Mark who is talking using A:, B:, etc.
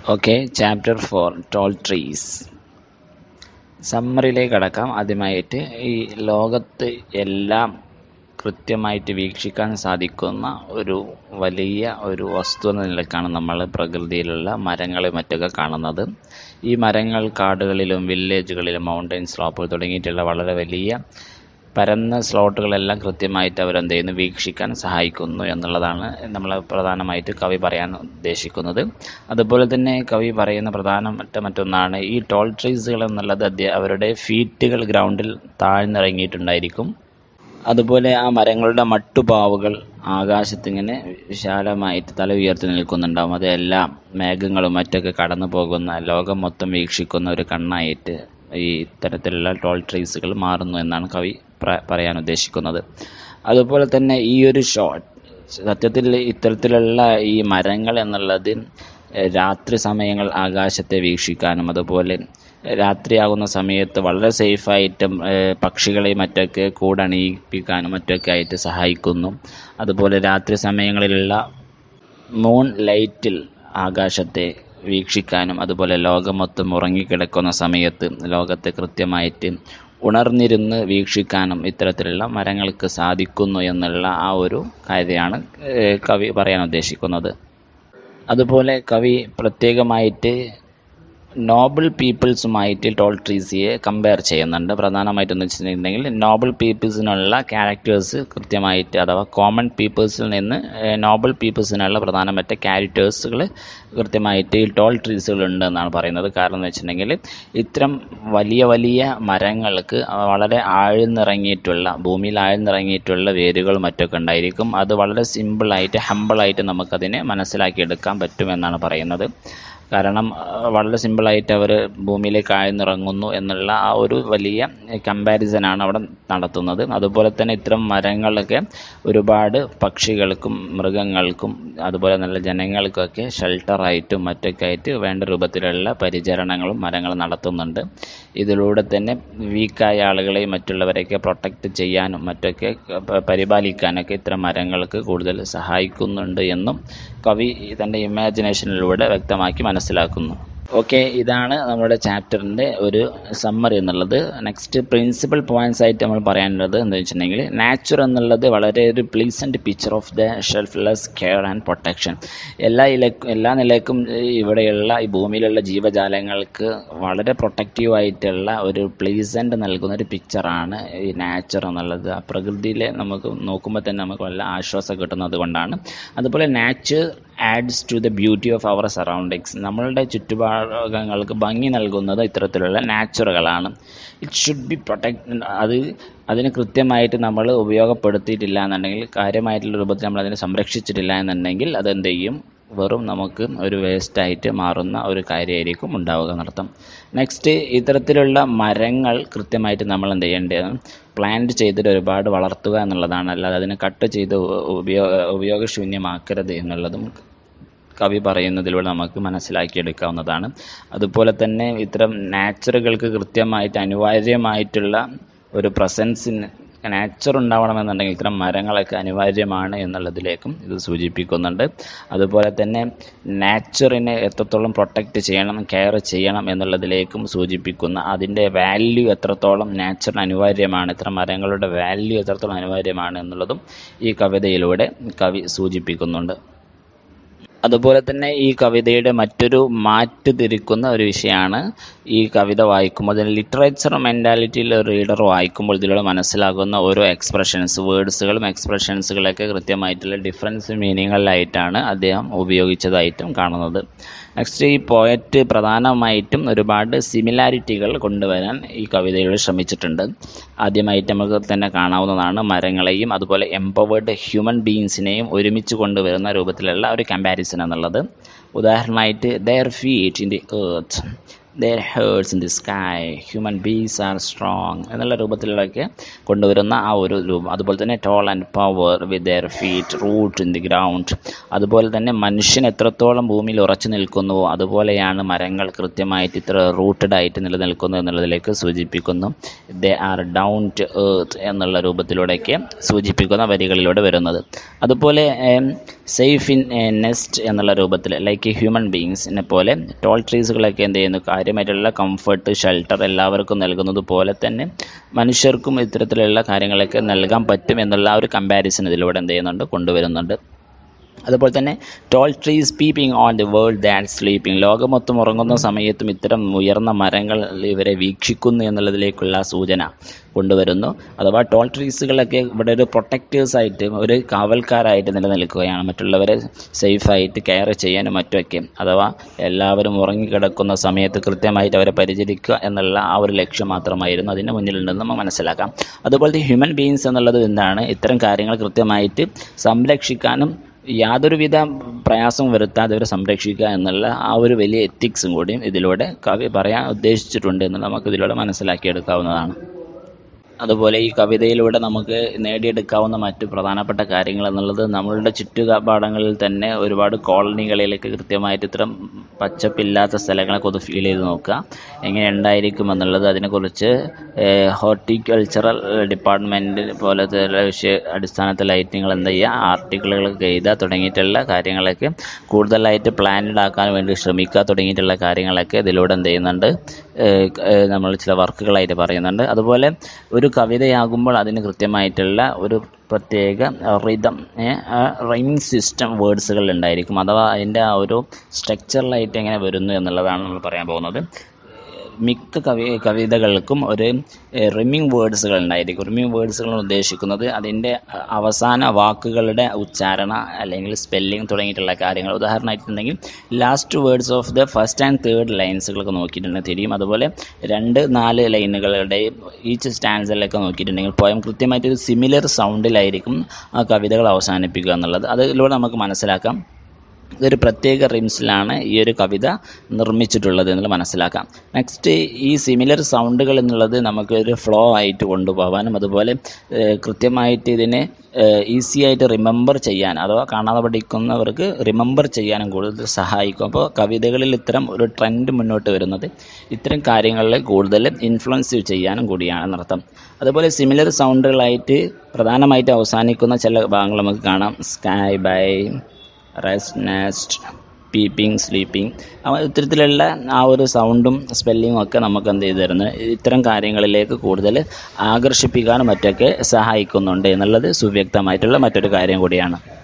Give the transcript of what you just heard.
A: okay chapter four tall trees സമ്മറിയിലേക്ക് കടക്കാം ആദ്യമായിട്ട് ഈ ലോകത്ത് എല്ലാം കൃത്യമായിട്ട് വീക്ഷിക്കാൻ സാധിക്കുന്ന ഒരു വലിയ ഒരു വസ്തു എന്ന നിലക്കാണ് നമ്മൾ പ്രകൃതിയിലുള്ള മരങ്ങളും മറ്റൊക്കെ കാണുന്നത് ഈ മരങ്ങൾ കാടുകളിലും വില്ലേജുകളിലും മൗണ്ടൻ സ്ലോപ്പുകൾ തുടങ്ങിയിട്ടുള്ള വളരെ വലിയ പരന്ന സ്ലോട്ടുകളെല്ലാം കൃത്യമായിട്ട് അവരെന്ത് ചെയ്യുന്നു വീക്ഷിക്കാൻ സഹായിക്കുന്നു എന്നുള്ളതാണ് നമ്മൾ പ്രധാനമായിട്ട് കവി പറയാൻ ഉദ്ദേശിക്കുന്നത് അതുപോലെ തന്നെ കവി പറയുന്ന പ്രധാനപ്പെട്ട മറ്റൊന്നാണ് ഈ ടോൾ ട്രീസുകൾ എന്നുള്ളത് അദ്ദേഹം അവരുടെ ഫീറ്റുകൾ ഗ്രൗണ്ടിൽ താഴ്ന്നിറങ്ങിയിട്ടുണ്ടായിരിക്കും അതുപോലെ ആ മരങ്ങളുടെ മട്ടുപാവുകൾ ആകാശത്തിങ്ങനെ വിശാലമായിട്ട് തല ഉയർത്തി നിൽക്കുന്നുണ്ടാവും അതെല്ലാം മേഘങ്ങളും മറ്റൊക്കെ കടന്നു പോകുന്ന ലോകം മൊത്തം വീക്ഷിക്കുന്ന ഒരു കണ്ണായിട്ട് ഈ ഇത്തരത്തിലുള്ള ടോൾ ട്രീസുകൾ മാറുന്നു എന്നാണ് കവി പറയാൻ ഉദ്ദേശിക്കുന്നത് അതുപോലെ തന്നെ ഈ ഒരു ഷോട്ട് സത്യത്തിൽ ഇത്തരത്തിലുള്ള ഈ മരങ്ങൾ എന്നുള്ളത് രാത്രി സമയങ്ങൾ ആകാശത്തെ വീക്ഷിക്കാനും അതുപോലെ രാത്രിയാകുന്ന സമയത്ത് വളരെ സേഫായിട്ടും പക്ഷികളെ മറ്റൊക്കെ കൂടണിയിപ്പിക്കാനും മറ്റൊക്കെ ആയിട്ട് സഹായിക്കുന്നു അതുപോലെ രാത്രി സമയങ്ങളിലുള്ള മൂൺ ലൈറ്റിൽ ആകാശത്തെ വീക്ഷിക്കാനും അതുപോലെ ലോകം മൊത്തം ഉറങ്ങിക്കിടക്കുന്ന സമയത്ത് ലോകത്തെ കൃത്യമായിട്ട് ഉണർന്നിരുന്ന് വീക്ഷിക്കാനും ഇത്തരത്തിലുള്ള മരങ്ങൾക്ക് സാധിക്കുന്നു എന്നുള്ള ആ ഒരു കാര്യമാണ് കവി പറയാൻ ഉദ്ദേശിക്കുന്നത് അതുപോലെ കവി പ്രത്യേകമായിട്ട് നോബിൾ പീപ്പിൾസുമായിട്ട് ടോൾ ട്രീസിയെ കമ്പയർ ചെയ്യുന്നുണ്ട് പ്രധാനമായിട്ടെന്ന് വെച്ചിട്ടുണ്ടെങ്കിൽ നോബിൾ പീപ്പിൾസിനുള്ള ക്യാരക്ടേഴ്സ് കൃത്യമായിട്ട് അഥവാ കോമൺ പീപ്പിൾസിൽ നിന്ന് നോബിൾ പീപ്പിൾസിനുള്ള പ്രധാനപ്പെട്ട ക്യാരക്ടേഴ്സുകൾ കൃത്യമായിട്ട് ഈ ടോൾ ട്രീസുകളുണ്ട് എന്നാണ് പറയുന്നത് കാരണം എന്ന് വെച്ചിട്ടുണ്ടെങ്കിൽ ഇത്തരം വലിയ വലിയ മരങ്ങൾക്ക് വളരെ ആഴ്ന്നിറങ്ങിയിട്ടുള്ള ഭൂമിയിൽ ആഴ്ന്നിറങ്ങിയിട്ടുള്ള വേരുകൾ മറ്റൊക്കെ ഉണ്ടായിരിക്കും അത് വളരെ സിമ്പിളായിട്ട് ഹമ്പിളായിട്ട് നമുക്കതിനെ മനസ്സിലാക്കിയെടുക്കാൻ പറ്റുമെന്നാണ് പറയുന്നത് കാരണം വളരെ സിമ്പിളായിട്ട് അവർ ഭൂമിയിലേക്ക് ആഴ്ന്നിറങ്ങുന്നു എന്നുള്ള ആ ഒരു വലിയ കമ്പാരിസനാണ് അവിടെ നടത്തുന്നത് അതുപോലെ തന്നെ ഇത്തരം മരങ്ങളൊക്കെ ഒരുപാട് പക്ഷികൾക്കും മൃഗങ്ങൾക്കും അതുപോലെ നല്ല ജനങ്ങൾക്കൊക്കെ ഷെൽട്ടറായിട്ടും മറ്റൊക്കെ ആയിട്ട് വേണ്ട രൂപത്തിലുള്ള പരിചരണങ്ങളും മരങ്ങൾ നടത്തുന്നുണ്ട് ഇതിലൂടെ തന്നെ വീക്കായ ആളുകളെയും മറ്റുള്ളവരെയൊക്കെ പ്രൊട്ടക്റ്റ് ചെയ്യാനും മറ്റൊക്കെ പരിപാലിക്കാനൊക്കെ ഇത്തരം മരങ്ങൾക്ക് കൂടുതൽ സഹായിക്കുന്നുണ്ട് എന്നും കവി തൻ്റെ ഇമാജിനേഷനിലൂടെ വ്യക്തമാക്കി മനസ്സിലാക്കുന്നു ഓക്കെ ഇതാണ് നമ്മുടെ ചാപ്റ്ററിൻ്റെ ഒരു സമ്മറി എന്നുള്ളത് നെക്സ്റ്റ് പ്രിൻസിപ്പൽ പോയിന്റ്സ് ആയിട്ട് നമ്മൾ പറയാനുള്ളത് എന്താ വെച്ചിട്ടുണ്ടെങ്കിൽ നാച്ചുർ എന്നുള്ളത് വളരെ ഒരു pleasant picture of the selfless care and protection എല്ലാ ഇലക്കും എല്ലാ നിലക്കും ഇവിടെയുള്ള ഈ ഭൂമിയിലുള്ള ജീവജാലങ്ങൾക്ക് വളരെ പ്രൊട്ടക്റ്റീവ് ആയിട്ടുള്ള ഒരു പ്ലീസൻറ്റ് നൽകുന്ന ഒരു പിക്ചറാണ് ഈ നാച്ചുർ എന്നുള്ളത് ആ പ്രകൃതിയിലെ നമുക്ക് നോക്കുമ്പോൾ തന്നെ നമുക്ക് നല്ല ആശ്വാസം കിട്ടുന്നത് കൊണ്ടാണ് അതുപോലെ nature adds to the beauty of our surroundings നമ്മളുടെ ചുറ്റുപാടങ്ങൾക്ക് ഭംഗി നൽകുന്നത് ഇത്തരത്തിലുള്ള നാച്ചുറകളാണ് ഇറ്റ് ഷുഡ് ബി പ്രൊട്ടക്ട് അത് അതിന് കൃത്യമായിട്ട് നമ്മൾ ഉപയോഗപ്പെടുത്തിയിട്ടില്ല എന്നുണ്ടെങ്കിൽ കാര്യമായിട്ടുള്ള രൂപത്തിൽ നമ്മൾ അതിനെ സംരക്ഷിച്ചിട്ടില്ല എന്നുണ്ടെങ്കിൽ അതെന്ത് ചെയ്യും വെറും നമുക്ക് ഒരു വേസ്റ്റായിട്ട് മാറുന്ന ഒരു കാര്യമായിരിക്കും ഉണ്ടാവുക എന്നർത്ഥം നെക്സ്റ്റ് ഇത്തരത്തിലുള്ള മരങ്ങൾ കൃത്യമായിട്ട് നമ്മൾ എന്ത് ചെയ്യേണ്ടത് പ്ലാന്റ് ചെയ്തിട്ട് ഒരുപാട് വളർത്തുക എന്നുള്ളതാണ് അല്ലാതെ അതിനെ കട്ട് ചെയ്ത് ഉപയോഗ ഉപയോഗശൂന്യമാക്കരുത് എന്നുള്ളതും കവി പറയുന്നതിലൂടെ നമുക്ക് മനസ്സിലാക്കിയെടുക്കാവുന്നതാണ് അതുപോലെ തന്നെ ഇത്തരം നാച്ചുറുകൾക്ക് കൃത്യമായിട്ട് അനിവാര്യമായിട്ടുള്ള ഒരു പ്രസൻസിന് നാച്ചർ ഉണ്ടാവണമെന്നുണ്ടെങ്കിൽ ഇത്തരം മരങ്ങളൊക്കെ അനിവാര്യമാണ് എന്നുള്ളതിലേക്കും ഇത് സൂചിപ്പിക്കുന്നുണ്ട് അതുപോലെ തന്നെ നാച്ചറിനെ എത്രത്തോളം പ്രൊട്ടക്റ്റ് ചെയ്യണം കെയർ ചെയ്യണം എന്നുള്ളതിലേക്കും സൂചിപ്പിക്കുന്ന അതിൻ്റെ വാല്യൂ എത്രത്തോളം നാച്ചറിന് അനിവാര്യമാണ് ഇത്തരം മരങ്ങളുടെ വാല്യൂ എത്രത്തോളം അനിവാര്യമാണ് എന്നുള്ളതും ഈ കവിതയിലൂടെ കവി സൂചിപ്പിക്കുന്നുണ്ട് അതുപോലെ തന്നെ ഈ കവിതയുടെ മറ്റൊരു മാറ്റ് തിരിക്കുന്ന ഒരു വിഷയമാണ് ഈ കവിത വായിക്കുമ്പോൾ അതിന് ലിറ്ററേച്ചർ മെൻറ്റാലിറ്റിയിൽ റീഡർ വായിക്കുമ്പോൾ ഇതിലൂടെ മനസ്സിലാകുന്ന ഓരോ എക്സ്പ്രഷൻസ് വേർഡ്സുകളും എക്സ്പ്രഷൻസുകളൊക്കെ കൃത്യമായിട്ടുള്ള ഡിഫറൻസ് മീനിങ്ങുകളിലായിട്ടാണ് അദ്ദേഹം ഉപയോഗിച്ചതായിട്ടും കാണുന്നത് നെക്സ്റ്റ് ഈ പോയറ്റ് പ്രധാനമായിട്ടും ഒരുപാട് സിമിലാരിറ്റികൾ കൊണ്ടുവരാൻ ഈ കവിതയിൽ ശ്രമിച്ചിട്ടുണ്ട് ആദ്യമായിട്ട് നമുക്ക് തന്നെ കാണാവുന്നതാണ് മരങ്ങളെയും അതുപോലെ എംപവേർഡ് ഹ്യൂമൻ ബീയിങ്സിനെയും ഒരുമിച്ച് കൊണ്ടുവരുന്ന രൂപത്തിലുള്ള ഒരു കമ്പാരിസൺ എന്നുള്ളത് ഉദാഹരണമായിട്ട് their feet in the earth their hearts in the sky human beings are strong എന്നുള്ള രൂപത്തിലൊക്കെ കൊണ്ടുവരുന്ന ആ ഒരു രൂപം അതുപോലെ തന്നെ tall and power with their feet root in the ground അതുപോലെ തന്നെ മനുഷ്യൻ എത്രത്തോളം ഭൂമിയിൽ ഉറച്ചു നിൽക്കുന്നുവോ അതുപോലെയാണ് മരങ്ങൾ കൃത്യമായിട്ട് ഇത്ര റൂട്ടഡ് ആയിട്ട് നിലനിൽക്കുന്നു എന്നുള്ളതിലേക്ക് സൂചിപ്പിക്കുന്നു they are down to earth എന്നുള്ള രൂപത്തിലൂടെയൊക്കെ സൂചിപ്പിക്കുന്ന വരികളിലൂടെ വരുന്നത് അതുപോലെ സേഫ് ഇൻ നെസ്റ്റ് എന്നുള്ള രൂപത്തിൽ ലൈക്ക് ഹ്യൂമൻ ബീങ്സിനെ പോലെ ടോൾ ട്രീസുകളൊക്കെ എന്ത് ചെയ്യുന്നു കാര്യമായിട്ടുള്ള കംഫർട്ട് ഷെൽട്ടർ എല്ലാവർക്കും നൽകുന്നത് പോലെ തന്നെ മനുഷ്യർക്കും ഇത്തരത്തിലുള്ള കാര്യങ്ങളൊക്കെ നൽകാൻ പറ്റും എന്നുള്ള ആ ഒരു കമ്പാരിസൺ ഇതിലൂടെ എന്ത് ചെയ്യുന്നുണ്ട് കൊണ്ടുവരുന്നുണ്ട് അതുപോലെ തന്നെ tall trees peeping on the world that sleeping ലോകം മൊത്തം ഉറങ്ങുന്ന സമയത്തും ഇത്തരം ഉയർന്ന മരങ്ങൾ ഇവരെ വീക്ഷിക്കുന്നു എന്നുള്ളതിലേക്കുള്ള സൂചന കൊണ്ടുവരുന്നു അഥവാ ടോൾ ട്രീസുകളൊക്കെ ഇവിടെ ഒരു പ്രൊട്ടക്റ്റേഴ്സ് ആയിട്ട് ഒരു കാവൽക്കാരായിട്ട് നിലനിൽക്കുകയാണ് മറ്റുള്ളവരെ സേഫായിട്ട് കെയർ ചെയ്യാനും മറ്റുമൊക്കെ അഥവാ എല്ലാവരും ഉറങ്ങിക്കിടക്കുന്ന സമയത്ത് കൃത്യമായിട്ട് അവരെ പരിചരിക്കുക എന്നുള്ള ആ ഒരു ലക്ഷ്യം മാത്രമായിരുന്നു അതിന് മുന്നിലുണ്ടെന്ന് നമുക്ക് മനസ്സിലാക്കാം അതുപോലെ ഹ്യൂമൻ ബീയിങ്സ് എന്നുള്ളത് എന്താണ് ഇത്തരം കാര്യങ്ങൾ കൃത്യമായിട്ട് സംരക്ഷിക്കാനും യാതൊരുവിധ പ്രയാസവും വരുത്താതെ അവരെ സംരക്ഷിക്കുക എന്നുള്ള ആ ഒരു വലിയ എത്തിക്സും കൂടിയും ഇതിലൂടെ കവി പറയാൻ ഉദ്ദേശിച്ചിട്ടുണ്ട് എന്ന് നമുക്ക് ഇതിലൂടെ മനസ്സിലാക്കിയെടുക്കാവുന്നതാണ് അതുപോലെ ഈ കവിതയിലൂടെ നമുക്ക് നേടിയെടുക്കാവുന്ന മറ്റു പ്രധാനപ്പെട്ട കാര്യങ്ങൾ എന്നുള്ളത് നമ്മളുടെ ചുറ്റുപാടങ്ങളിൽ തന്നെ ഒരുപാട് കോളനികളിലേക്ക് കൃത്യമായിട്ട് ഇത്തരം പച്ചപ്പില്ലാത്ത സ്ഥലങ്ങളൊക്കെ ഒന്ന് ഫീൽ ചെയ്ത് നോക്കുക എങ്ങനെ ഉണ്ടായിരിക്കും എന്നുള്ളത് അതിനെക്കുറിച്ച് ഹോർട്ടിക്കൾച്ചറൽ ഡിപ്പാർട്ട്മെൻറ്റ് പോലത്തെ വിഷയ അടിസ്ഥാനത്തിലായിട്ട് നിങ്ങൾ എന്താ ചെയ്യുക ആർട്ടിക്കിളുകളൊക്കെ എഴുതുക തുടങ്ങിയിട്ടുള്ള കാര്യങ്ങളൊക്കെ കൂടുതലായിട്ട് പ്ലാനഡ് ആക്കാൻ വേണ്ടി ശ്രമിക്കുക തുടങ്ങിയിട്ടുള്ള കാര്യങ്ങളൊക്കെ ഇതിലൂടെ എന്ത് ചെയ്യുന്നുണ്ട് നമ്മൾ ചില വർക്കുകളായിട്ട് പറയുന്നുണ്ട് അതുപോലെ ഒരു കവിതയാകുമ്പോൾ അതിന് കൃത്യമായിട്ടുള്ള ഒരു പ്രത്യേക റിതം റൈമിങ് സിസ്റ്റം വേർഡ്സുകൾ ഉണ്ടായിരിക്കും അഥവാ അതിൻ്റെ ആ ഒരു സ്ട്രക്ചറലായിട്ട് എങ്ങനെ വരുന്നു എന്നുള്ളതാണ് നമ്മൾ പറയാൻ പോകുന്നത് മിക്ക കവി കവിതകൾക്കും ഒരു റിമിങ് വേർഡ്സുകൾ ഉണ്ടായിരിക്കും റിമിങ് വേർഡ്സുകൾ ഉദ്ദേശിക്കുന്നത് അതിൻ്റെ അവസാന വാക്കുകളുടെ ഉച്ചാരണ അല്ലെങ്കിൽ സ്പെല്ലിംഗ് തുടങ്ങിയിട്ടുള്ള കാര്യങ്ങൾ ഉദാഹരണമായിട്ടുണ്ടെങ്കിൽ last words of the first and third ലൈൻസുകളൊക്കെ നോക്കിയിട്ടുണ്ടെങ്കിൽ തിരിയും അതുപോലെ രണ്ട് നാല് ലൈനുകളുടെ ഈച്ച് സ്റ്റാൻസിലൊക്കെ നോക്കിയിട്ടുണ്ടെങ്കിൽ പോയം കൃത്യമായിട്ട് ഒരു സിമിലർ സൗണ്ടിലായിരിക്കും ആ കവിതകൾ അവസാനിപ്പിക്കുക എന്നുള്ളത് അതിലൂടെ നമുക്ക് മനസ്സിലാക്കാം ഇതൊരു പ്രത്യേക റിംസിലാണ് ഈ ഒരു കവിത നിർമ്മിച്ചിട്ടുള്ളത് എന്നുള്ളത് മനസ്സിലാക്കാം നെക്സ്റ്റ് ഈ സിമിലർ സൗണ്ടുകൾ എന്നുള്ളത് നമുക്ക് ഒരു ഫ്ലോ ആയിട്ട് കൊണ്ടുപോകാനും അതുപോലെ കൃത്യമായിട്ട് ഇതിനെ ഈസി ആയിട്ട് റിമെമ്പർ ചെയ്യാൻ അഥവാ കാണാതെ പഠിക്കുന്നവർക്ക് റിമെമ്പർ ചെയ്യാനും കൂടുതൽ സഹായിക്കും അപ്പോൾ കവിതകളിൽ ഇത്തരം ഒരു ട്രെൻഡ് മുന്നോട്ട് വരുന്നത് ഇത്തരം കാര്യങ്ങളിൽ കൂടുതൽ ഇൻഫ്ലുവൻസ് ചെയ്യാനും കൂടിയാണ് എന്നർത്ഥം അതുപോലെ സിമിലർ സൗണ്ടുകളായിട്ട് പ്രധാനമായിട്ട് അവസാനിക്കുന്ന ചില ഭാഗങ്ങൾ നമുക്ക് കാണാം sky by rest nest peeping sleeping അപ്പോൾ ഇത്തരത്തിലുള്ള ആ ഒരു സൗണ്ടും സ്പെല്ലിങ്ങും ഒക്കെ നമുക്ക് എന്ത് ചെയ്തു തരുന്നത് ഇത്തരം കാര്യങ്ങളിലേക്ക് കൂടുതൽ ആകർഷിപ്പിക്കാനും മറ്റൊക്കെ സഹായിക്കുന്നുണ്ട് എന്നുള്ളത് സുവ്യക്തമായിട്ടുള്ള മറ്റൊരു കാര്യം കൂടിയാണ്